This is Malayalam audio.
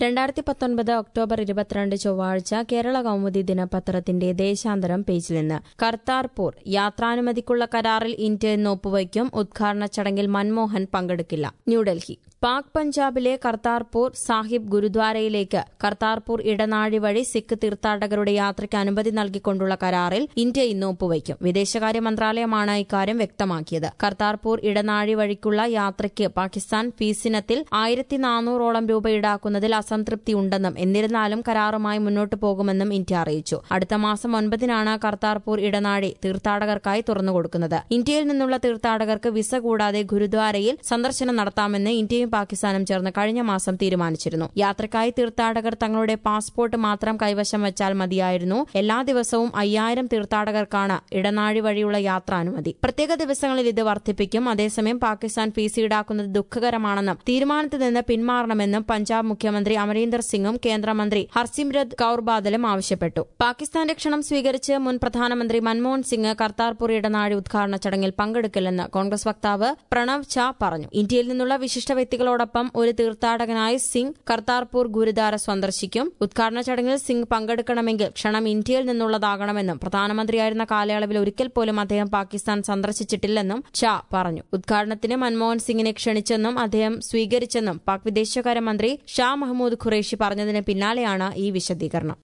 രണ്ടായിരത്തി പത്തൊൻപത് ഒക്ടോബർ ഇരുപത്തിരണ്ട് ചൊവ്വാഴ്ച കേരള കൗമുദി ദിനപത്രത്തിന്റെ ദേശാന്തരം പേജിൽ നിന്ന് കർത്താർപൂർ യാത്രാനുമതിക്കുള്ള കരാറിൽ ഇന്ത്യ ഇന്ന് ഒപ്പുവയ്ക്കും ഉദ്ഘാടന ചടങ്ങിൽ മൻമോഹൻ പങ്കെടുക്കില്ല ന്യൂഡൽഹി പാക് പഞ്ചാബിലെ കർത്താർപൂർ സാഹിബ് ഗുരുദ്വാരയിലേക്ക് കർത്താർപൂർ ഇടനാഴി വഴി സിഖ് തീർത്ഥാടകരുടെ യാത്രയ്ക്ക് അനുമതി നൽകിക്കൊണ്ടുള്ള കരാറിൽ ഇന്ത്യ ഇന്ന് ഒപ്പുവയ്ക്കും വിദേശകാര്യ മന്ത്രാലയമാണ് ഇക്കാര്യം വ്യക്തമാക്കിയത് കർത്താർപൂർ ഇടനാഴി വഴിക്കുള്ള യാത്രയ്ക്ക് പാകിസ്ഥാൻ ഫീസിനത്തിൽ ആയിരത്തി നാനൂറോളം രൂപ ഈടാക്കുന്നതിൽ അസംതൃപ്തിയുണ്ടെന്നും എന്നിരുന്നാലും കരാറുമായി മുന്നോട്ടു പോകുമെന്നും ഇന്ത്യ അറിയിച്ചു അടുത്ത മാസം ഒൻപതിനാണ് കർത്താർപൂർ ഇടനാഴി തീർത്ഥാടകർക്കായി തുറന്നുകൊടുക്കുന്നത് ഇന്ത്യയിൽ നിന്നുള്ള തീർത്ഥാടകർക്ക് വിസ കൂടാതെ ഗുരുദ്വാരയിൽ സന്ദർശനം നടത്താമെന്ന് ഇന്ത്യയും പാകിസ്ഥാനും ചേർന്ന് കഴിഞ്ഞ മാസം തീരുമാനിച്ചിരുന്നു യാത്രക്കായി തീർത്ഥാടകർ തങ്ങളുടെ പാസ്പോർട്ട് മാത്രം കൈവശം വെച്ചാൽ മതിയായിരുന്നു എല്ലാ ദിവസവും അയ്യായിരം തീർത്ഥാടകർക്കാണ് ഇടനാഴി വഴിയുള്ള യാത്രാനുമതി പ്രത്യേക ദിവസങ്ങളിൽ ഇത് വർദ്ധിപ്പിക്കും അതേസമയം പാകിസ്ഥാൻ ഫീസ് ഈടാക്കുന്നത് ദുഃഖകരമാണെന്നും തീരുമാനത്തിൽ നിന്ന് പിന്മാറണമെന്നും പഞ്ചാബ് മുഖ്യമന്ത്രി അമരീന്ദർ സിംഗും കേന്ദ്രമന്ത്രി ഹർസിമ്രത് കൌർ ബാദലും ആവശ്യപ്പെട്ടു പാകിസ്ഥാന്റെ ക്ഷണം സ്വീകരിച്ച് മുൻ പ്രധാനമന്ത്രി മൻമോഹൻ സിംഗ് കർത്താർപൂർ ഇടനാഴി ഉദ്ഘാടന ചടങ്ങിൽ പങ്കെടുക്കില്ലെന്ന് കോൺഗ്രസ് വക്താവ് പ്രണവ് ഝാ പറഞ്ഞു ഇന്ത്യയിൽ നിന്നുള്ള വിശിഷ്ട വ്യക്തികളോടൊപ്പം ഒരു തീർത്ഥാടകനായി സിംഗ് കർത്താർപൂർ ഗുരുദ്വാര സന്ദർശിക്കും ഉദ്ഘാടന ചടങ്ങിൽ സിംഗ് പങ്കെടുക്കണമെങ്കിൽ ക്ഷണം ഇന്ത്യയിൽ നിന്നുള്ളതാകണമെന്നും പ്രധാനമന്ത്രിയായിരുന്ന കാലയളവിൽ ഒരിക്കൽ പോലും അദ്ദേഹം പാകിസ്ഥാൻ സന്ദർശിച്ചിട്ടില്ലെന്നും ഷാ പറഞ്ഞു ഉദ്ഘാടനത്തിന് മൻമോഹൻ സിംഗിനെ ക്ഷണിച്ചെന്നും അദ്ദേഹം സ്വീകരിച്ചെന്നും പാക് വിദേശകാര്യമന്ത്രി ഷാ മഹ്മൂദ് ഖുറേഷി പറഞ്ഞതിന് പിന്നാലെയാണ് ഈ വിശദീകരണം